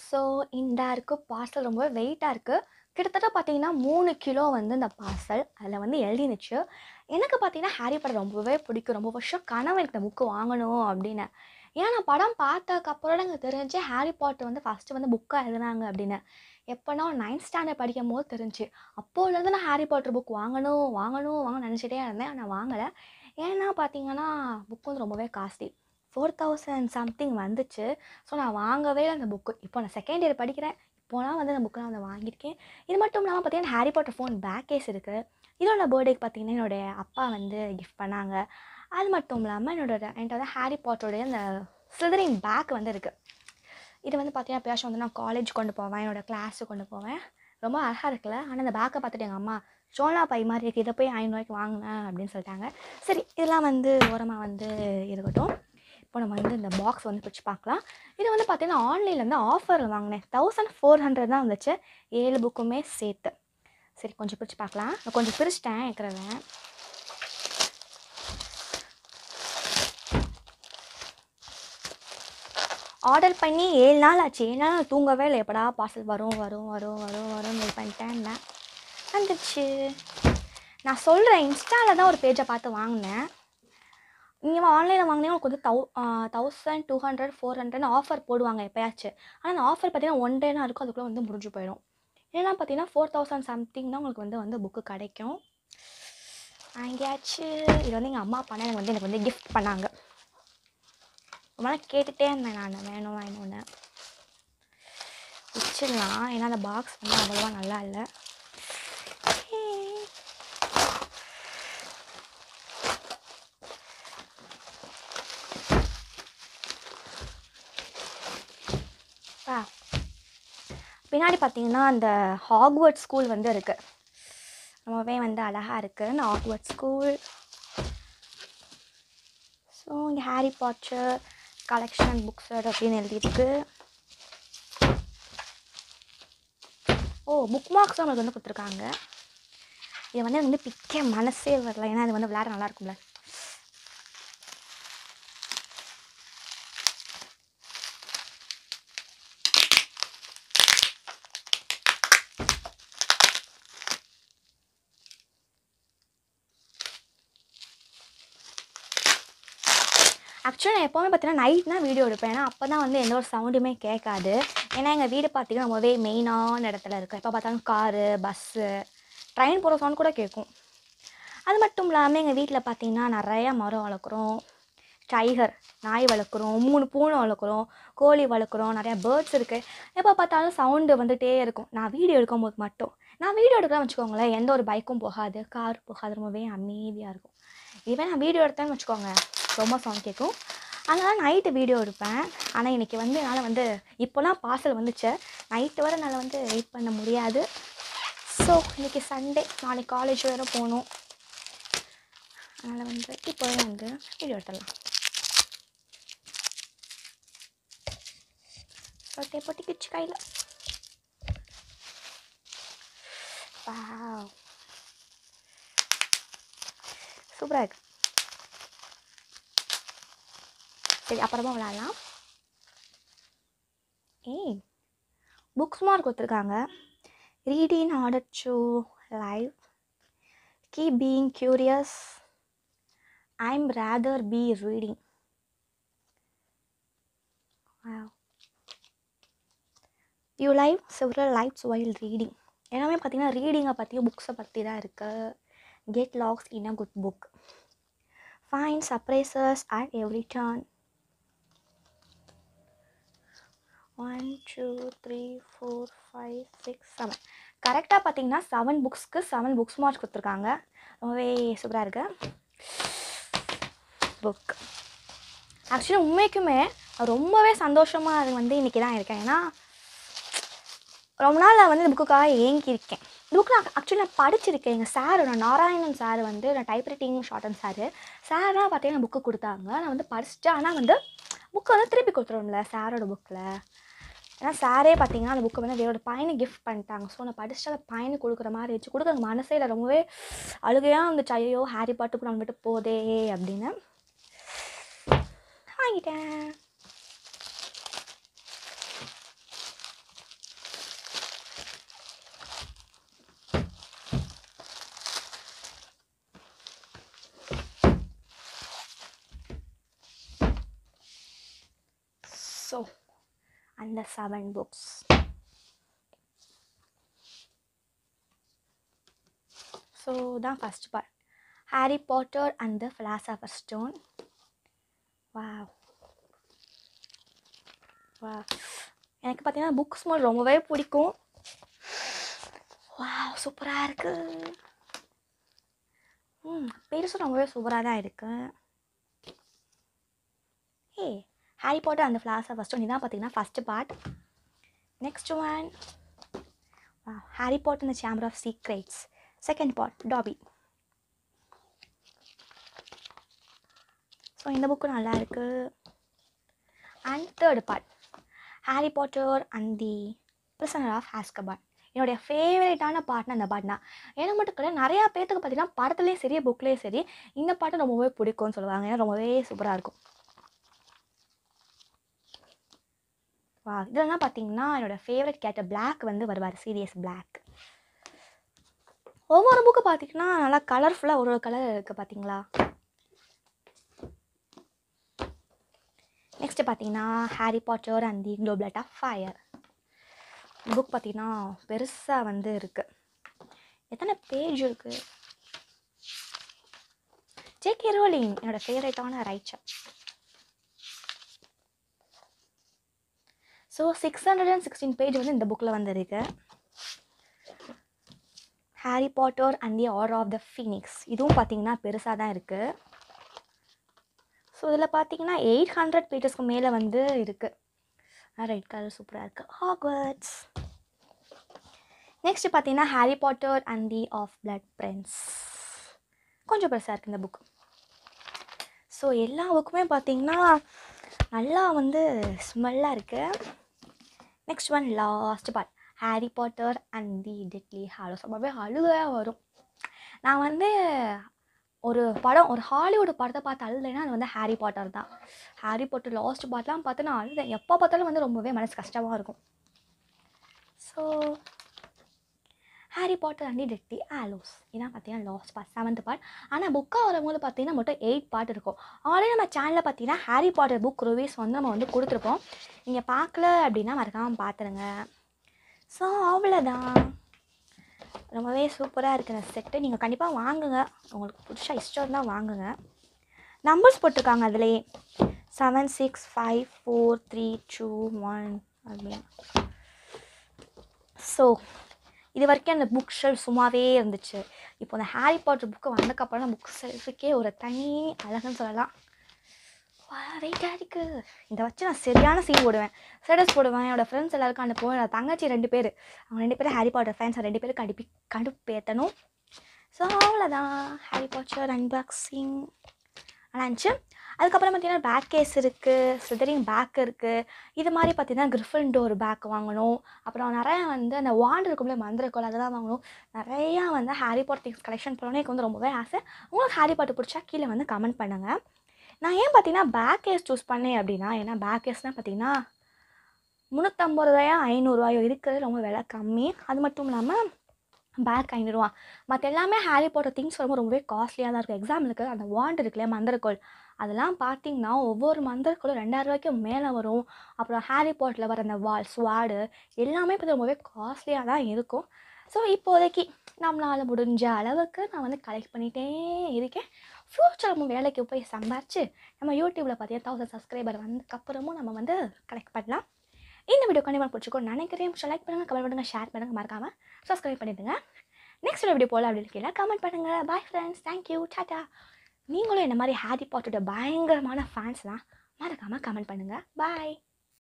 So இந்த இருக்கு parcel ரொம்ப வெயிட்டாக இருக்குது கிட்டத்தட்ட பார்த்தீங்கன்னா மூணு கிலோ வந்து இந்த பார்சல் அதில் வந்து எழுதினுச்சு எனக்கு பார்த்தீங்கன்னா ஹாரி படம் ரொம்பவே பிடிக்கும் ரொம்ப வருஷம் கனவு எனக்கு இந்த புக்கு வாங்கணும் அப்படின்னு ஏன்னா நான் படம் பார்த்ததுக்கப்புறம் எனக்கு தெரிஞ்சு ஹாரி பாட்டர் வந்து ஃபஸ்ட்டு வந்து புக்காக எழுதுனாங்க அப்படின்னு எப்போனா நைன்த் ஸ்டாண்டர்ட் படிக்கும் போது தெரிஞ்சு அப்போலேருந்து நான் ஹாரி பாட்டர் புக் வாங்கணும் வாங்கணும் வாங்கணும்னு நினச்சிட்டே இருந்தேன் ஆனால் வாங்கலை ஏன்னா பார்த்தீங்கன்னா புக் வந்து ரொம்பவே காஸ்ட்லி ஃபோர் தௌசண்ட் சம்திங் வந்துச்சு ஸோ நான் வாங்கவே இல்லை அந்த புக்கு இப்போ நான் செகண்ட் இயர் படிக்கிறேன் இப்போலாம் வந்து அந்த புக்கை நான் வந்து வாங்கியிருக்கேன் இது மட்டும் இல்லாமல் பார்த்தீங்கன்னா Harry Potter phone back case இருக்குது இதோட பர்த்டேக்கு பார்த்தீங்கன்னா என்னுடைய அப்பா வந்து கிஃப்ட் பண்ணாங்க அது மட்டும் இல்லாமல் என்னோட என்கிட்ட வந்து ஹாரி பாட்டருடைய அந்த சிதரின் பேக் வந்து இருக்குது இது வந்து பார்த்தீங்கன்னா எப்பயாச்சும் வந்து நான் காலேஜ் கொண்டு போவேன் என்னோட கிளாஸுக்கு கொண்டு போவேன் ரொம்ப அழகாக இருக்குல்ல ஆனால் இந்த பேக்கை பார்த்துட்டு எங்கள் அம்மா சோளா பை மாதிரி இருக்குது இதை போய் ஐநூறுவாய்க்கு வாங்கினேன் அப்படின்னு சொல்லிட்டாங்க சரி இதெல்லாம் வந்து ஓரமாக வந்து இருக்கட்டும் இப்போ நம்ம வந்து இந்த பாக்ஸ் வந்து பிடிச்சி பார்க்கலாம் இது வந்து பார்த்தீங்கன்னா ஆன்லைனில் வந்து ஆஃபரில் வாங்கினேன் தௌசண்ட் ஃபோர் ஹண்ட்ரட் தான் வந்துச்சு ஏழு புக்குமே சேர்த்து சரி கொஞ்சம் பிரித்து பார்க்கலாம் நான் கொஞ்சம் பிரிச்சிட்டேன் இருக்கிறத ஆர்டர் பண்ணி ஏழு நாள் ஆச்சு ஏழு நாள் நான் தூங்கவே இல்லை எப்படா பார்சல் வரும் வரும் வரும் வரும் வரும்னு வெயிட் பண்ணிட்டேன் இருந்தேன். வந்துச்சு நான் சொல்கிறேன் இன்ஸ்டாவில் தான் ஒரு பேஜை பார்த்து வாங்கினேன் நீங்கள் ஆன்லைனில் வாங்கினீங்க உங்களுக்கு வந்து தௌ தௌசண்ட் டூ ஹண்ட்ரட் ஃபோர் ஹண்ட்ரட்னு ஆஃபர் போடுவாங்க எப்போயாச்சும் ஆனால் அந்த ஆஃபர் பார்த்தீங்கன்னா ஒன் டே தான் இருக்கும் அதுக்குள்ளே வந்து முடிஞ்சு போயிடும் ஏன்னா பார்த்தீங்கன்னா ஃபோர் தௌசண்ட் சம்திங் தான் உங்களுக்கு வந்து வந்து புக்கு கிடைக்கும் வாங்கியாச்சு இது வந்து எங்கள் அம்மா அப்பா எனக்கு வந்து எனக்கு வந்து கிஃப்ட் பண்ணாங்க ரொம்ப நாள் கேட்டுகிட்டே இருந்தேன் நான் வேணும் வேணும்னு வச்சிடலாம் ஏன்னா அந்த பாக்ஸ் வந்து அவ்வளோவா நல்லா இல்லை ஆ பின்னாடி பார்த்தீங்கன்னா அந்த ஹாக்வர்ட் ஸ்கூல் வந்து இருக்குது ரொம்பவே வந்து அழகாக இருக்குது அந்த ஹாக்வர்ட் ஸ்கூல் ஸோ இங்கே ஹாரி பாட்டர் கலெக்ஷன் புக்ஸ் அப்படின்னு எழுதியிருக்கு ஓ புக் மார்க்ஸ் நம்மளுக்கு வந்து கொடுத்துருக்காங்க இது வந்து எனக்கு வந்து பிக்க மனசே வரல ஏன்னா இது வந்து விளையாட நல்லா இருக்கும்ல ஆக்சுவலாக நான் எப்போவுமே பார்த்தீங்கன்னா நைட் தான் வீடியோ எடுப்பேன் ஏன்னா அப்போ தான் வந்து எந்த ஒரு சவுண்டுமே கேட்காது ஏன்னா எங்கள் வீடு பார்த்தீங்கன்னா ரொம்பவே மெயினான இடத்துல இருக்குது எப்போ பார்த்தாலும் காரு பஸ்ஸு ட்ரெயின் போகிற சவுண்ட் கூட கேட்கும் அது மட்டும் இல்லாமல் எங்கள் வீட்டில் பார்த்தீங்கன்னா நிறையா மரம் வளர்க்குறோம் டைகர் நாய் வளர்க்குறோம் மூணு பூனை வளர்க்குறோம் கோழி வளர்க்குறோம் நிறையா பேர்ட்ஸ் இருக்குது எப்போ பார்த்தாலும் சவுண்டு வந்துகிட்டே இருக்கும் நான் வீடியோ எடுக்கும்போது மட்டும் நான் வீடியோ எடுக்கிறேன் வச்சுக்கோங்களேன் எந்த ஒரு பைக்கும் போகாது கார் போகாது ரொம்பவே அமைதியாக இருக்கும் இதுவே நான் வீடியோ எடுத்தேன்னு வச்சுக்கோங்க ரொம்ப சவுண்ட் கேட்கும் அதனால் நைட்டு வீடியோ எடுப்பேன் ஆனால் இன்றைக்கி வந்து என்னால் வந்து இப்போலாம் பார்சல் வந்துச்சு நைட்டு வரை என்னால் வந்து வெயிட் பண்ண முடியாது ஸோ இன்றைக்கி சண்டே நாளைக்கு காலேஜ் வேறு போகணும் அதனால் வந்து இப்போவே வந்து வீடியோ எடுத்துடலாம் சொட்டை பொட்டிக்கிச்சு கையில் வாவ் சூப்பராக இருக்கு சரி அப்புறமா விளாட்லாம் ஏய் புக்ஸ் மார்க் கொடுத்துருக்காங்க reading order to live keep being curious I'm rather be reading you live several lives while reading எல்லாமே பார்த்தீங்கன்னா ரீடிங்கை பற்றி புக்ஸை பற்றி தான் இருக்குது கெட் லாக்ஸ் in a good book fine surprises at every turn one two three four five six seven கரெக்டாக பார்த்தீங்கன்னா செவன் புக்ஸ்க்கு செவன் புக்ஸ் மார்க்ஸ் கொடுத்துருக்காங்க ரொம்பவே சூப்பராக இருக்கு புக் ஆக்சுவலி உண்மைக்குமே ரொம்பவே சந்தோஷமாக அது வந்து இன்றைக்கி தான் இருக்கேன் ஏன்னா ரொம்ப நாள் நான் வந்து இந்த புக்குக்காக ஏங்கியிருக்கேன் இந்த புக் நான் ஆக்சுவலி நான் படிச்சிருக்கேன் எங்கள் சார் நான் நாராயணன் சார் வந்து நான் டைப்ரைட்டிங் ஷார்டன் சார் சார்லாம் பார்த்தீங்கன்னா புக்கு கொடுத்தாங்க நான் வந்து படிச்சிட்டேன் ஆனால் வந்து புக்கு வந்து திருப்பி கொடுத்துருவோம்ல சாரோட புக்கில் ஏன்னா சாரே பார்த்தீங்கன்னா அந்த புக்கை வந்து வேறோட பையனை கிஃப்ட் பண்ணிட்டாங்க ஸோ நான் படிச்சுட்டு அந்த பையனுக்கு கொடுக்குற மாதிரி இருந்துச்சு கொடுக்குற மனசே இல்லை ரொம்பவே அழுகையாக இருந்துச்சு ஐயோ ஹாரி பாட்டுக்கு நம்ம விட்டு போதே அப்படின்னு வாங்கிட்டேன் and the seven books. So, தான் first part Harry Potter and the philosopher stone வா வா எனக்கு பார்த்தீங்கன்னா புக் ஸ்மெல் ரொம்பவே பிடிக்கும் வா சூப்பராக இருக்கு ம் பெருசும் ரொம்பவே சூப்பராக தான் இருக்கு ஏ ஹாரி பாட்டர் அந்த ஃபிளாஸை ஃபஸ்ட்டு இதான் பார்த்தீங்கன்னா first part next one Harry Potter இந்த chamber of secrets second part Dobby so இந்த புக்கு நல்லா இருக்கு and third part Harry Potter and the prisoner of Azkaban என்னுடைய ஃபேவரட்டான பாட்னா அந்த பாட் தான் எனக்கு மட்டும் கிடையாது நிறையா பேர்த்துக்கு பார்த்தீங்கன்னா படத்துலேயும் சரி புக்லேயும் சரி இந்த பாட்டு ரொம்பவே பிடிக்கும்னு சொல்லுவாங்க ஏன்னா ரொம்பவே சூப்பராக இருக்கும் வா இதெல்லாம் பார்த்தீங்கன்னா என்னோடய ஃபேவரட் கேரக்டர் பிளாக் வந்து வருவார் சீரியஸ் பிளாக் ஒவ்வொரு புக்கு பார்த்தீங்கன்னா நல்லா கலர்ஃபுல்லாக ஒரு ஒரு கலர் இருக்குது பார்த்தீங்களா நெக்ஸ்ட் பார்த்தீங்கன்னா Harry Potter and the goblet of fire book பார்த்தீங்கன்னா பெருசாக வந்து இருக்குது எத்தனை பேஜ் இருக்குது ஜேகே ரோலிங் என்னோட ஃபேவரட்டான writer so six hundred and sixteen page வந்து இந்த புக்கில் வந்து இருக்கு Harry Potter and the order of the phoenix இதுவும் பார்த்தீங்கன்னா பெருசாக தான் இருக்குது ஸோ இதில் பார்த்தீங்கன்னா எயிட் ஹண்ட்ரட் பேஜஸ்க்கு மேலே வந்து இருக்குது ரெட் கலர் சூப்பராக இருக்குது ஹாக்வர்ட்ஸ் நெக்ஸ்ட் பார்த்தீங்கன்னா Harry Potter and the half blood prince கொஞ்சம் பெருசாக இருக்குது இந்த புக் ஸோ எல்லா புக்குமே பார்த்தீங்கன்னா நல்லா வந்து ஸ்மெல்லாக இருக்குது next one last part Harry Potter and the deathly hallows ரொம்பவே அழுகையாக வரும் நான் வந்து ஒரு படம் ஒரு ஹாலிவுட் படத்தை பார்த்து அழுதுலைன்னா அது வந்து ஹாரி பாட்டர் தான் ஹாரி பாட்டர் லாஸ்ட் பார்ட்லாம் பார்த்து நான் அழுதேன் எப்போ பார்த்தாலும் வந்து ரொம்பவே மனசு கஷ்டமாக இருக்கும் so Harry Potter and deathly hallows இதான் பார்த்தீங்கன்னா லாஸ்ட் பார்ட் செவன்த் பார்ட் ஆனால் புக்காக வரும்போது பார்த்தீங்கன்னா மட்டும் எயிட் பார்ட் இருக்கும் ஆல்ரெடி நம்ம சேனலில் பார்த்தீங்கன்னா ஹாரி பாட்டர் புக் ரிவ்யூஸ் வந்து நம்ம வந்து கொடுத்துருப்போம் நீங்கள் பார்க்கல அப்படின்னா மறக்காமல் பார்த்துருங்க ஸோ அவ்வளோதான் ரொம்பவே சூப்பராக இருக்குது அந்த செட்டு நீங்கள் கண்டிப்பாக வாங்குங்க உங்களுக்கு பிடிச்சா இஷ்டம் தான் வாங்குங்க நம்பர்ஸ் போட்டிருக்காங்க அதுலேயே seven six five four three two one அப்படின்னு ஸோ இது வரைக்கும் அந்த புக் ஷெல்ஃப் சும்மாவே இருந்துச்சு இப்போ அந்த ஹாரி பாட்டர் புக்கு வந்ததுக்கப்புறம் அந்த புக் ஷெல்ஃபுக்கே ஒரு தனி அழகுன்னு சொல்லலாம் வெயிட்டாக இருக்குது இதை வச்சு நான் சரியான சீன் போடுவேன் ஸ்டேட்டஸ் போடுவேன் என்னோடய ஃப்ரெண்ட்ஸ் எல்லாருக்கும் அனுப்புவேன் என்னோட தங்கச்சி ரெண்டு பேர் அவங்க ரெண்டு பேரும் ஹாரி பாட்டர் ஃபேன்ஸ் ரெண்டு பேரும் கடுப்பி கடுப்பேற்றணும் ஸோ அவ்வளோதான் ஹாரி பாட்டர் அன்பாக்சிங் இருந்துச்சு அதுக்கப்புறம் பார்த்தீங்கன்னா பேக் கேஸ் இருக்குது ஸ்லிதரிங் பேக் இருக்குது இது மாதிரி பார்த்தீங்கன்னா கிரிஃபன் டோர் பேக் வாங்கணும் அப்புறம் நிறையா வந்து அந்த வாண்ட் இருக்கும்ல மந்திரக்கோள் அதெல்லாம் வாங்கணும் நிறையா வந்து ஹாரி பாட்டர் திங்ஸ் கலெக்ஷன் பண்ணணும் எனக்கு வந்து ரொம்பவே ஆசை உங்களுக்கு ஹாரி பாட்டர் பிடிச்சா கீழே வந்து கமெண்ட் பண்ணுங்கள் நான் ஏன் பார்த்தீங்கன்னா பேக் கேஸ் சூஸ் பண்ணேன் அப்படின்னா ஏன்னா பேக் கேஸ்னால் பார்த்தீங்கன்னா முந்நூற்றம்பது ரூபாயோ ஐநூறுரூவாயோ இருக்கிறது ரொம்ப விலை கம்மி அது மட்டும் இல்லாமல் பேக் ஐநூறுரூவா மற்ற எல்லாமே ஹாரி பாட்டர் திங்ஸ் ரொம்ப ரொம்பவே காஸ்ட்லியாக தான் இருக்கும் எக்ஸாம்பிளுக்கு அந்த வாண்ட் இருக்குல்லையா மந்திரக்கோள் அதெல்லாம் பார்த்தீங்கன்னா ஒவ்வொரு மந்திரக்கோளும் ரெண்டாயிரம் ரூபாய்க்கு மேலே வரும் அப்புறம் ஹாரி பாட்டில் வர அந்த வால் ஸ்வாடு எல்லாமே இப்போ ரொம்பவே காஸ்ட்லியாக தான் இருக்கும் ஸோ இப்போதைக்கு நம்மளால் முடிஞ்ச அளவுக்கு நான் வந்து கலெக்ட் பண்ணிகிட்டே இருக்கேன் ஃப்யூச்சர் நம்ம வேலைக்கு போய் சம்பாரிச்சு நம்ம யூடியூப்பில் பார்த்தீங்கன்னா தௌசண்ட் சப்ஸ்கிரைபர் வந்ததுக்கப்புறமும் நம்ம வந்து கலெக்ட் பண்ணலாம் இந்த வீடியோ கண்டிப்பாக பிடிச்சிக்கோ நினைக்கிறேன் லைக் பண்ணுங்கள் கமெண்ட் பண்ணுங்கள் ஷேர் பண்ணுங்கள் மறக்காமல் சப்ஸ்கிரைப் பண்ணிடுங்க நெக்ஸ்ட் வீடியோ போல் அப்படின்னு கீழே கமெண்ட் பண்ணுங்கள் பாய் ஃப்ரெண்ட்ஸ் தேங்க்யூ டாட்டா நீங்களும் இந்த மாதிரி ஹாரி பாட்டோட பயங்கரமான ஃபேன்ஸ்லாம் மறக்காமல் கமெண்ட் பண்ணுங்கள் பாய்